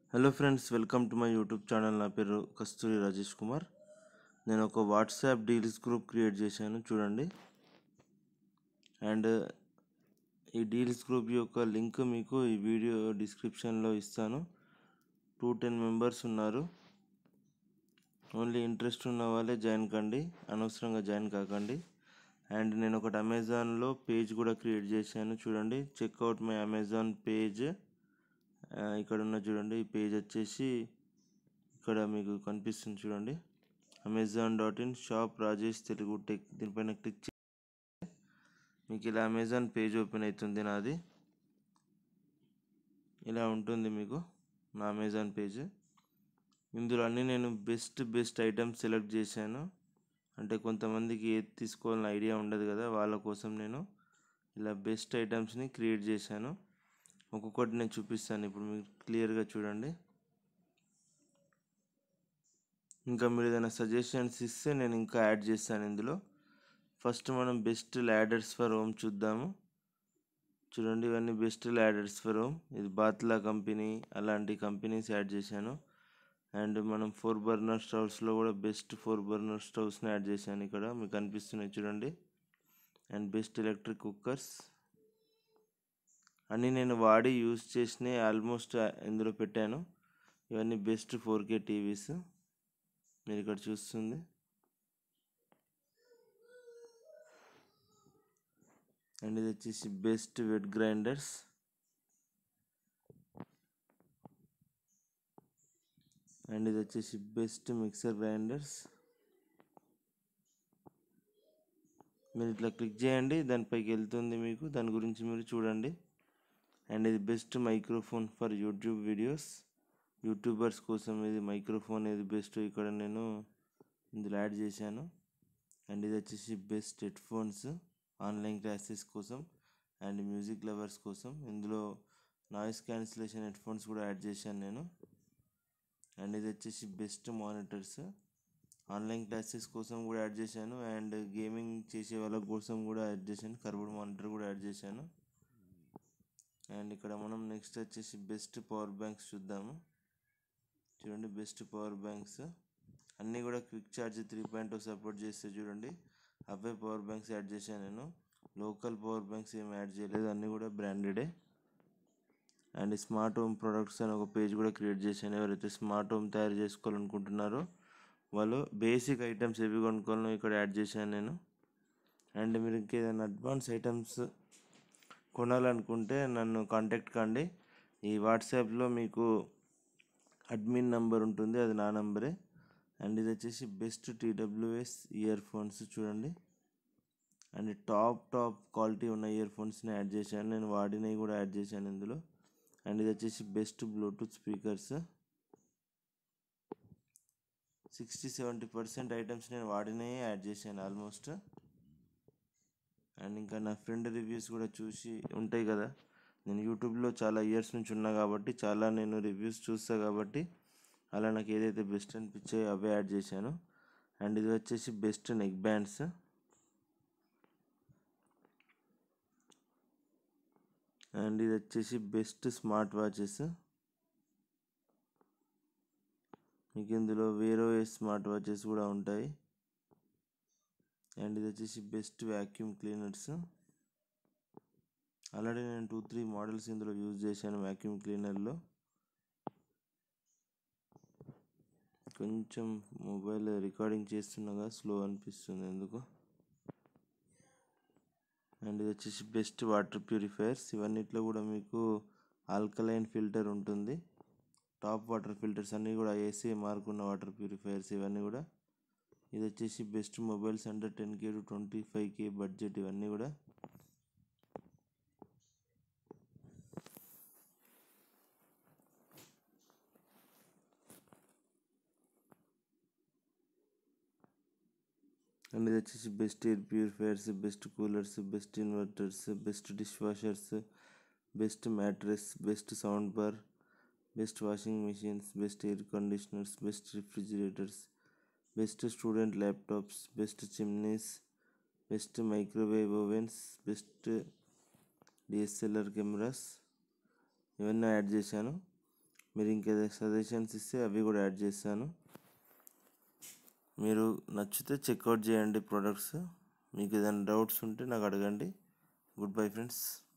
hello friends welcome to my YouTube channel నా పేరు కస్తూరి రాజేష్ కుమార్ నేను ఒక వాట్సాప్ డీల్స్ గ్రూప్ క్రియేట్ చేశాను చూడండి అండ్ ఈ డీల్స్ గ్రూప్ యొక్క లింక్ మీకు ఈ వీడియో డిస్క్రిప్షన్లో ఇస్తాను టూ టెన్ మెంబర్స్ ఉన్నారు ఓన్లీ ఇంట్రెస్ట్ ఉన్న వాళ్ళే జాయిన్ కండి అనవసరంగా జాయిన్ కాకండి అండ్ నేను ఒకటి అమెజాన్లో పేజ్ కూడా క్రియేట్ చేశాను చూడండి చెక్అవుట్ మై అమెజాన్ పేజ్ ఆ, ఇక్కడ ఉన్న చూడండి ఈ పేజ్ వచ్చేసి ఇక్కడ మీకు కనిపిస్తుంది చూడండి Amazon dot in shop Rajesh Telugu tech దీనిపైన క్లిక్ చే మీకు ఇలా అమెజాన్ పేజ్ ఓపెన్ అవుతుంది నాది ఇలా ఉంటుంది మీకు నా అమెజాన్ పేజ్ ఇందులో అన్నీ నేను బెస్ట్ బెస్ట్ ఐటమ్స్ సెలెక్ట్ చేశాను అంటే కొంతమందికి ఏది తీసుకోవాలని ఐడియా ఉండదు కదా వాళ్ళ కోసం నేను ఇలా బెస్ట్ ఐటమ్స్ని క్రియేట్ చేశాను ఒక్కొక్కటి నేను చూపిస్తాను ఇప్పుడు మీరు క్లియర్గా చూడండి ఇంకా మీరు ఏదైనా సజెషన్స్ ఇస్తే నేను ఇంకా యాడ్ చేస్తాను ఇందులో ఫస్ట్ మనం బెస్ట్ ల్యాడర్స్ ఫర్ హోమ్ చూద్దాము చూడండి ఇవన్నీ బెస్ట్ ల్యాడర్స్ ఫర్ హోమ్ ఇది బాత్లా కంపెనీ అలాంటి కంపెనీస్ యాడ్ చేశాను అండ్ మనం ఫోర్ బర్నర్ స్టవ్స్లో కూడా బెస్ట్ ఫోర్ బర్నర్ స్టవ్స్ని యాడ్ చేశాను ఇక్కడ మీకు కనిపిస్తున్నాయి చూడండి అండ్ బెస్ట్ ఎలక్ట్రిక్ కుక్కర్స్ అన్నీ నేను వాడి యూజ్ చేసిన ఆల్మోస్ట్ ఇందులో పెట్టాను ఇవన్నీ బెస్ట్ ఫోర్ కే టీవీస్ మీరు ఇక్కడ చూస్తుంది అండ్ ఇది వచ్చేసి బెస్ట్ వెట్ గ్రైండర్స్ అండ్ ఇది వచ్చేసి బెస్ట్ మిక్సర్ గ్రైండర్స్ మీరు ఇట్లా క్లిక్ చేయండి దానిపైకి వెళ్తుంది మీకు దాని గురించి మీరు చూడండి అండ్ ఇది best microphone for YouTube videos YouTubers కోసం ఇది మైక్రోఫోన్ ఇది బెస్ట్ ఇక్కడ నేను ఇందులో యాడ్ చేశాను అండ్ ఇది వచ్చేసి best headphones online classes కోసం అండ్ మ్యూజిక్ లవర్స్ కోసం ఇందులో నాయిస్ క్యాన్సిలేషన్ హెడ్ ఫోన్స్ కూడా యాడ్ చేశాను నేను అండ్ ఇది వచ్చేసి బెస్ట్ మానిటర్స్ ఆన్లైన్ క్లాసెస్ కోసం కూడా యాడ్ చేశాను అండ్ గేమింగ్ చేసే వాళ్ళ కోసం కూడా యాడ్ చేశాను కర్వ్డ్ మానిటర్ కూడా యాడ్ చేశాను అండ్ ఇక్కడ మనం నెక్స్ట్ వచ్చేసి బెస్ట్ పవర్ బ్యాంక్స్ చూద్దాము చూడండి బెస్ట్ పవర్ బ్యాంక్స్ అన్నీ కూడా quick charge three point support చేస్తే చూడండి అవే పవర్ బ్యాంక్స్ యాడ్ చేశాను నేను లోకల్ పవర్ బ్యాంక్స్ ఏం యాడ్ చేయలేదు అన్నీ కూడా బ్రాండెడే అండ్ స్మార్ట్ హోమ్ ప్రొడక్ట్స్ అని ఒక పేజ్ కూడా క్రియేట్ చేశాను ఎవరైతే స్మార్ట్ హోమ్ తయారు చేసుకోవాలనుకుంటున్నారో వాళ్ళు బేసిక్ ఐటమ్స్ ఏవి కొనుక్కోవాలో ఇక్కడ యాడ్ చేశాను నేను అండ్ మీరు ఇంకేదైనా అడ్వాన్స్ ఐటమ్స్ కొనాలనుకుంటే నన్ను కాంటాక్ట్ కండి ఈ వాట్సాప్లో మీకు అడ్మిన్ నంబర్ ఉంటుంది అది నా నంబరే అండ్ ఇది వచ్చేసి బెస్ట్ టీడబ్ల్యూఎస్ ఇయర్ ఫోన్స్ చూడండి అండ్ టాప్ టాప్ క్వాలిటీ ఉన్న ఇయర్ ఫోన్స్ని యాడ్ చేశాను నేను వాడినవి కూడా యాడ్ చేశాను ఇందులో అండ్ ఇది వచ్చేసి best Bluetooth speakers sixty seventy percent items నేను వాడినవి యాడ్ చేశాను ఆల్మోస్ట్ అండ్ ఇంకా నా ఫ్రెండ్ రివ్యూస్ కూడా చూసి ఉంటాయి కదా నేను యూట్యూబ్లో చాలా ఇయర్స్ నుంచి ఉన్నా కాబట్టి చాలా నేను రివ్యూస్ చూస్తా కాబట్టి అలా నాకు ఏదైతే బెస్ట్ అనిపించాయో అవే యాడ్ చేశాను అండ్ ఇది వచ్చేసి బెస్ట్ నెక్ బ్యాండ్స్ అండ్ ఇది వచ్చేసి బెస్ట్ స్మార్ట్ వాచెస్ మీకు ఇందులో వేరే స్మార్ట్ వాచెస్ కూడా ఉంటాయి అండ్ ఇది వచ్చేసి బెస్ట్ వ్యాక్యూమ్ క్లీనర్స్ ఆల్రెడీ నేను టూ త్రీ మోడల్స్ ఇందులో యూజ్ చేశాను వ్యాక్యూమ్ క్లీనర్లో కొంచెం మొబైల్ రికార్డింగ్ చేస్తుండగా స్లో అనిపిస్తుంది ఎందుకు అండ్ ఇది వచ్చేసి బెస్ట్ వాటర్ ప్యూరిఫైయర్స్ ఇవన్నిట్లో కూడా మీకు ఆల్కలైన్ ఫిల్టర్ ఉంటుంది టాప్ వాటర్ ఫిల్టర్స్ అన్నీ కూడా ఏసీ మార్క్ ఉన్న వాటర్ ప్యూరిఫైయర్స్ ఇవన్నీ కూడా ఇది వచ్చేసి best mobiles under ten K to twenty five K budget ఇవన్నీ కూడా అండ్ ఇది వచ్చేసి best air purifiers best coolers best inverters best dishwashers best mattress best sound bar best washing machines best air conditioners best refrigerators best student laptops best chimneys best microwave ovens best DSLR cameras ఇవన్నీ add చేశాను మీరు ఇంకేదైనా suggestions ఇస్తే అవి కూడా add చేస్తాను మీరు నచ్చితే చెక్అవుట్ చేయండి ప్రొడక్ట్స్ మీకు ఏదైనా డౌట్స్ ఉంటే నాకు అడగండి గుడ్ బై ఫ్రెండ్స్